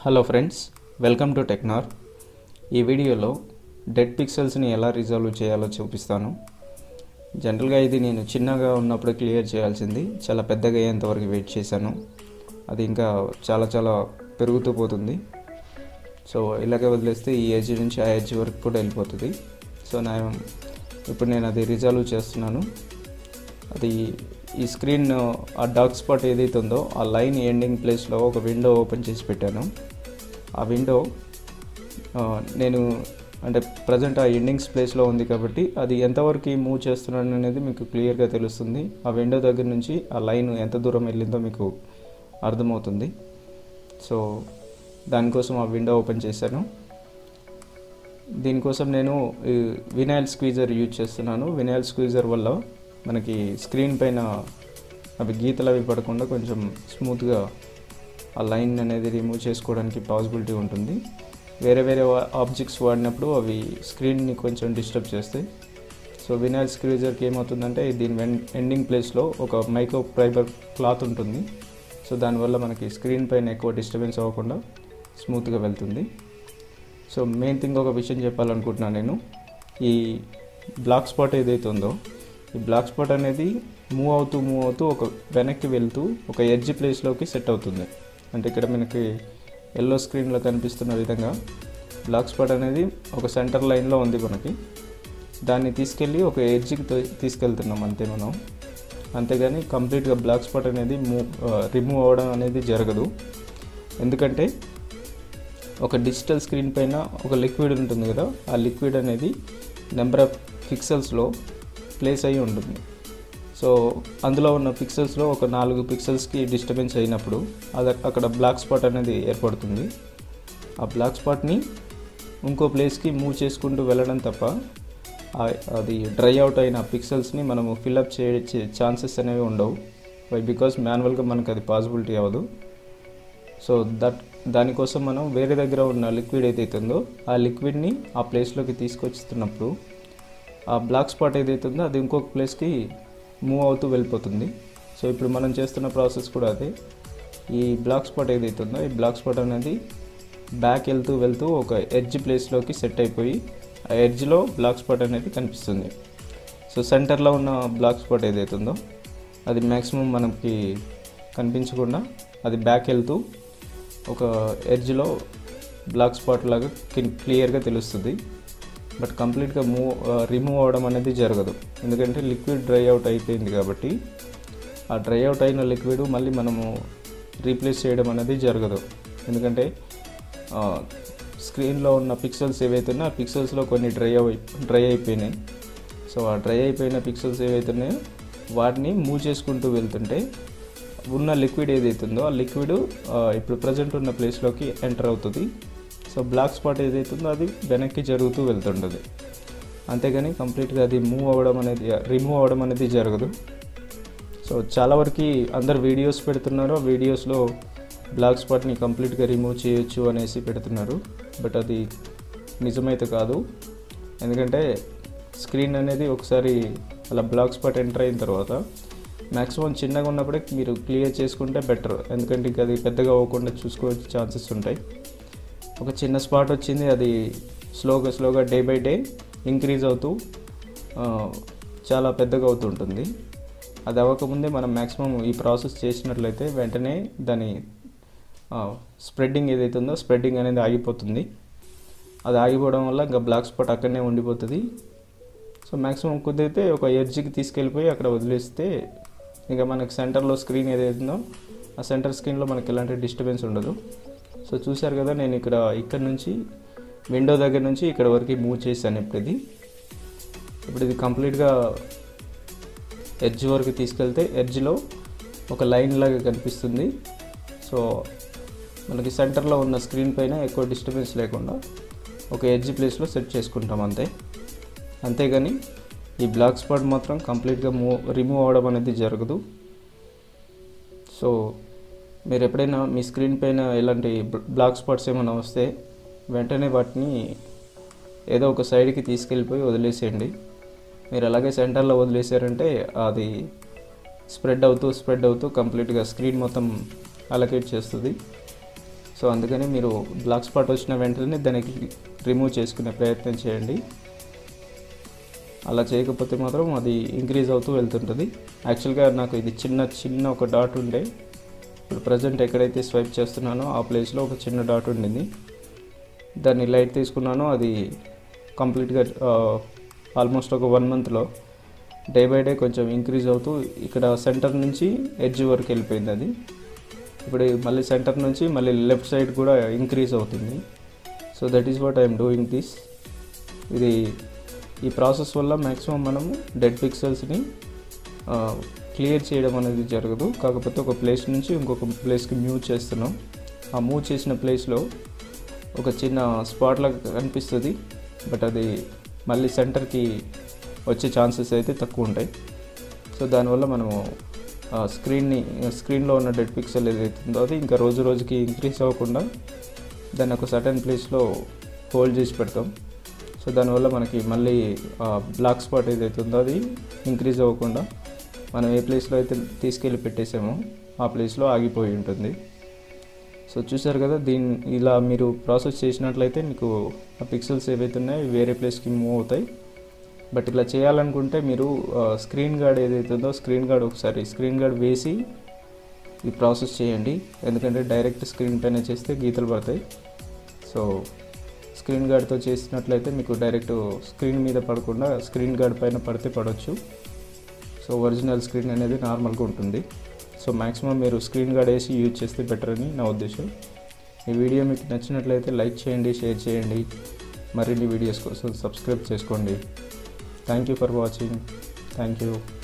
hello friends welcome to టెక్నార్ ఈ వీడియోలో డెడ్ పిక్సెల్స్ని ఎలా రిజాల్వ్ చేయాలో చూపిస్తాను జనరల్గా ఇది నేను చిన్నగా ఉన్నప్పుడు క్లియర్ చేయాల్సింది చాలా పెద్దగా అయ్యేంతవరకు వెయిట్ చేశాను అది ఇంకా చాలా చాలా పెరుగుతూ పోతుంది సో ఇలాగే వదిలేస్తే ఈ ఏజ్ నుంచి ఆ ఏజ్ వరకు కూడా వెళ్ళిపోతుంది సో నా ఇప్పుడు నేను అది రిజాల్వ్ చేస్తున్నాను అది ఈ స్క్రీన్ ఆ డార్క్ స్పాట్ ఏదైతే ఉందో ఆ లైన్ ఎండింగ్ ప్లేస్లో ఒక విండో ఓపెన్ చేసి పెట్టాను ఆ విండో నేను అంటే ప్రజెంట్ ఆ ఎండింగ్స్ ప్లేస్లో ఉంది కాబట్టి అది ఎంతవరకు మూవ్ చేస్తున్నాను అనేది మీకు క్లియర్గా తెలుస్తుంది ఆ విండో దగ్గర నుంచి ఆ లైన్ ఎంత దూరం వెళ్ళిందో మీకు అర్థమవుతుంది సో దానికోసం ఆ విండో ఓపెన్ చేశాను దీనికోసం నేను వినాయిల్ స్క్వీజర్ యూజ్ చేస్తున్నాను వినాయిల్ స్క్వీజర్ వల్ల మనకి స్క్రీన్ పైన అవి గీతలు అవి పడకుండా కొంచెం స్మూత్గా ఆ లైన్ అనేది రిమూవ్ చేసుకోవడానికి పాసిబిలిటీ ఉంటుంది వేరే వేరే ఆబ్జెక్ట్స్ వాడినప్పుడు అవి స్క్రీన్ని కొంచెం డిస్టర్బ్ చేస్తాయి సో వినాయిల్ స్క్రీజర్కి ఏమవుతుందంటే దీని ఎండింగ్ ప్లేస్లో ఒక మైక్రో ఫైబర్ క్లాత్ ఉంటుంది సో దానివల్ల మనకి స్క్రీన్ పైన ఎక్కువ డిస్టర్బెన్స్ అవ్వకుండా స్మూత్గా వెళ్తుంది సో మెయిన్ థింగ్ ఒక విషయం చెప్పాలనుకుంటున్నాను నేను ఈ బ్లాక్ స్పాట్ ఏదైతే ఉందో ఈ బ్లాక్ స్పాట్ అనేది మూవ్ అవుతూ మూవ్ అవుతూ ఒక వెనక్కి వెళ్తూ ఒక ఎడ్జ్ ప్లేస్లోకి సెట్ అవుతుంది అంటే ఇక్కడ మనకి ఎల్లో స్క్రీన్లో కనిపిస్తున్న విధంగా బ్లాక్ స్పాట్ అనేది ఒక సెంటర్ లైన్లో ఉంది మనకి దాన్ని తీసుకెళ్ళి ఒక ఎడ్జ్కి తీసుకెళ్తున్నాం అంతే మనం అంతేగాని కంప్లీట్గా బ్లాక్ స్పాట్ అనేది మూవ్ రిమూవ్ అవ్వడం అనేది జరగదు ఎందుకంటే ఒక డిజిటల్ స్క్రీన్ పైన ఒక లిక్విడ్ ఉంటుంది కదా ఆ లిక్విడ్ అనేది నెంబర్ ఆఫ్ పిక్సెల్స్లో ప్లేస్ అయి ఉంటుంది సో అందులో ఉన్న పిక్సెల్స్లో ఒక నాలుగు పిక్సెల్స్కి డిస్టర్బెన్స్ అయినప్పుడు అది అక్కడ బ్లాక్ స్పాట్ అనేది ఏర్పడుతుంది ఆ బ్లాక్ స్పాట్ని ఇంకో ప్లేస్కి మూవ్ చేసుకుంటూ వెళ్ళడం తప్ప అది డ్రై అవుట్ అయిన పిక్సెల్స్ని మనము ఫిల్అప్ చేసే ఛాన్సెస్ అనేవి ఉండవు వై బికాస్ మాన్యువల్గా మనకు అది పాసిబిలిటీ అవ్వదు సో దట్ దానికోసం మనం వేరే దగ్గర ఉన్న లిక్విడ్ ఏదైతే ఉందో ఆ లిక్విడ్ని ఆ ప్లేస్లోకి తీసుకొచ్చిస్తున్నప్పుడు ఆ బ్లాక్ స్పాట్ ఏదైతే ఉందో అది ఇంకొక ప్లేస్కి మూవ్ అవుతూ వెళ్ళిపోతుంది సో ఇప్పుడు మనం చేస్తున్న ప్రాసెస్ కూడా అదే ఈ బ్లాక్ స్పాట్ ఏదైతే ఉందో ఈ బ్లాక్ స్పాట్ అనేది బ్యాక్ వెళ్తూ వెళ్తూ ఒక ఎడ్జ్ ప్లేస్లోకి సెట్ అయిపోయి ఆ ఎడ్జ్లో బ్లాక్ స్పాట్ అనేది కనిపిస్తుంది సో సెంటర్లో ఉన్న బ్లాక్ స్పాట్ ఏదైతే ఉందో అది మ్యాక్సిమం మనకి కనిపించకుండా అది బ్యాక్ వెళ్తూ ఒక ఎడ్జ్లో బ్లాక్ స్పాట్ లాగా క్లియర్గా తెలుస్తుంది బట్ కంప్లీట్గా మూవ్ రిమూవ్ అవ్వడం అనేది జరగదు ఎందుకంటే లిక్విడ్ డ్రై అవుట్ అయిపోయింది కాబట్టి ఆ డ్రై అవుట్ అయిన లిక్విడ్ మళ్ళీ మనము రీప్లేస్ చేయడం అనేది జరగదు ఎందుకంటే స్క్రీన్లో ఉన్న పిక్సెల్స్ ఏవైతే ఉన్నాయో ఆ పిక్సెల్స్లో కొన్ని డ్రై అయి డ్రై అయిపోయినాయి సో ఆ డ్రై అయిపోయిన పిక్సెల్స్ ఏవైతే ఉన్నాయో వాటిని మూవ్ చేసుకుంటూ వెళ్తుంటే ఉన్న లిక్విడ్ ఏదైతే ఉందో ఆ లిక్విడ్ ఇప్పుడు ప్రజెంట్ ఉన్న ప్లేస్లోకి ఎంటర్ అవుతుంది సో బ్లాక్ స్పాట్ ఏదైతే ఉందో అది వెనక్కి జరుగుతూ వెళ్తుంటుంది అంతేగాని కంప్లీట్గా అది మూవ్ అవ్వడం అనేది రిమూవ్ అవ్వడం అనేది జరగదు సో చాలా వరకు అందరు వీడియోస్ పెడుతున్నారు వీడియోస్లో బ్లాక్ స్పాట్ని కంప్లీట్గా రిమూవ్ చేయొచ్చు అనేసి పెడుతున్నారు బట్ అది నిజమైతే కాదు ఎందుకంటే స్క్రీన్ అనేది ఒకసారి అలా బ్లాక్ స్పాట్ ఎంటర్ అయిన తర్వాత మ్యాక్సిమం చిన్నగా ఉన్నప్పుడే మీరు క్లియర్ చేసుకుంటే బెటర్ ఎందుకంటే ఇంకా అది పెద్దగా అవ్వకుండా చూసుకోవచ్చే ఛాన్సెస్ ఉంటాయి ఒక చిన్న స్పాట్ వచ్చింది అది స్లోగా స్లోగా డే బై డే ఇంక్రీజ్ అవుతూ చాలా పెద్దగా అవుతుంటుంది అది అవ్వకముందే మనం మ్యాక్సిమం ఈ ప్రాసెస్ చేసినట్లయితే వెంటనే దాని స్ప్రెడ్డింగ్ ఏదైతే ఉందో స్ప్రెడ్డింగ్ అనేది ఆగిపోతుంది అది ఆగిపోవడం వల్ల ఇంకా బ్లాక్ స్పాట్ అక్కడనే ఉండిపోతుంది సో మ్యాక్సిమం కుదిరితే ఒక ఎడ్జ్కి తీసుకెళ్ళిపోయి అక్కడ వదిలేస్తే ఇంకా మనకు సెంటర్లో స్క్రీన్ ఏదైతుందో ఆ సెంటర్ స్క్రీన్లో మనకి ఎలాంటి డిస్టర్బెన్స్ ఉండదు సో చూశారు కదా నేను ఇక్కడ ఇక్కడ నుంచి విండో దగ్గర నుంచి ఇక్కడ వరకు మూవ్ చేశాను ఇప్పుడు ఇది ఇప్పుడు ఇది కంప్లీట్గా ఎడ్జ్ వరకు తీసుకెళ్తే ఎడ్జ్లో ఒక లైన్ లాగా కనిపిస్తుంది సో మనకి సెంటర్లో ఉన్న స్క్రీన్ పైన ఎక్కువ డిస్టర్బెన్స్ లేకుండా ఒక ఎడ్జ్ ప్లేస్లో సెట్ చేసుకుంటాం అంతే అంతేగాని ఈ బ్లాక్ స్పాట్ మాత్రం కంప్లీట్గా మూవ్ రిమూవ్ అవ్వడం అనేది జరగదు సో మీరు ఎప్పుడైనా మీ స్క్రీన్ పైన ఇలాంటి బ్లాక్ స్పాట్స్ ఏమైనా వస్తే వెంటనే వాటిని ఏదో ఒక సైడ్కి తీసుకెళ్ళిపోయి వదిలేసేయండి మీరు అలాగే సెంటర్లో వదిలేసారంటే అది స్ప్రెడ్ అవుతూ స్ప్రెడ్ అవుతూ కంప్లీట్గా స్క్రీన్ మొత్తం అలకేట్ చేస్తుంది సో అందుకని మీరు బ్లాక్ స్పాట్ వచ్చిన వెంటనే దానికి రిమూవ్ చేసుకునే ప్రయత్నం చేయండి అలా చేయకపోతే మాత్రం అది ఇంక్రీజ్ అవుతూ వెళ్తుంటుంది యాక్చువల్గా నాకు ఇది చిన్న చిన్న ఒక డాట్ ఉండే ఇప్పుడు ప్రజెంట్ ఎక్కడైతే స్వైప్ చేస్తున్నానో ఆ ప్లేస్లో ఒక చిన్న డాట్ ఉండింది దాన్ని లైట్ తీసుకున్నాను అది కంప్లీట్గా ఆల్మోస్ట్ ఒక వన్ మంత్లో డే బై డే కొంచెం ఇంక్రీజ్ అవుతూ ఇక్కడ సెంటర్ నుంచి ఎడ్జ్ వరకు వెళ్ళిపోయింది అది ఇప్పుడు మళ్ళీ సెంటర్ నుంచి మళ్ళీ లెఫ్ట్ సైడ్ కూడా ఇంక్రీజ్ అవుతుంది so that is what I'm doing this ఇది ఈ ప్రాసెస్ వల్ల మ్యాక్సిమం మనము డెడ్ పిక్సెల్స్ని క్లియర్ చేయడం అనేది జరగదు కాకపోతే ఒక ప్లేస్ నుంచి ఇంకొక ప్లేస్కి మూవ్ చేస్తున్నాం ఆ మూవ్ చేసిన ప్లేస్లో ఒక చిన్న స్పాట్ లాగా కనిపిస్తుంది బట్ అది మళ్ళీ సెంటర్కి వచ్చే ఛాన్సెస్ అయితే తక్కువ ఉంటాయి సో దానివల్ల మనము స్క్రీన్ని స్క్రీన్లో ఉన్న డెడ్ పిక్సెల్ ఏదైతే ఉందో అది ఇంకా రోజు రోజుకి ఇంక్రీజ్ అవ్వకుండా దాన్ని ఒక సర్టన్ ప్లేస్లో హోల్డ్ చేసి పెడతాం సో దానివల్ల మనకి మళ్ళీ బ్లాక్ స్పాట్ ఏదైతే ఉందో అది ఇంక్రీజ్ అవ్వకుండా మనం ఏ ప్లేస్లో అయితే తీసుకెళ్ళి పెట్టేసామో ఆ ప్లేస్లో ఆగిపోయి ఉంటుంది సో చూసారు కదా దీన్ని ఇలా మీరు ప్రాసెస్ చేసినట్లయితే మీకు ఆ పిక్సెల్స్ ఏవైతే ఉన్నాయో వేరే ప్లేస్కి మూవ్ అవుతాయి బట్ ఇలా చేయాలనుకుంటే మీరు స్క్రీన్ గార్డ్ ఏదైతే ఉందో స్క్రీన్ గార్డ్ ఒకసారి స్క్రీన్ గార్డ్ వేసి ఈ ప్రాసెస్ చేయండి ఎందుకంటే డైరెక్ట్ స్క్రీన్ పైన చేస్తే గీతలు పడతాయి సో స్క్రీన్ గార్డ్తో చేసినట్లయితే మీకు డైరెక్ట్ స్క్రీన్ మీద పడకుండా స్క్రీన్ గార్డ్ పైన పడితే పడవచ్చు సో ఒరిజినల్ స్క్రీన్ అనేది నార్మల్గా ఉంటుంది సో మ్యాక్సిమం మీరు స్క్రీన్ గార్డ్ వేసి యూజ్ చేస్తే బెటర్ అని నా ఉద్దేశం ఈ వీడియో మీకు నచ్చినట్లయితే లైక్ చేయండి షేర్ చేయండి మరిన్ని వీడియోస్ కోసం సబ్స్క్రైబ్ చేసుకోండి thank you for watching thank you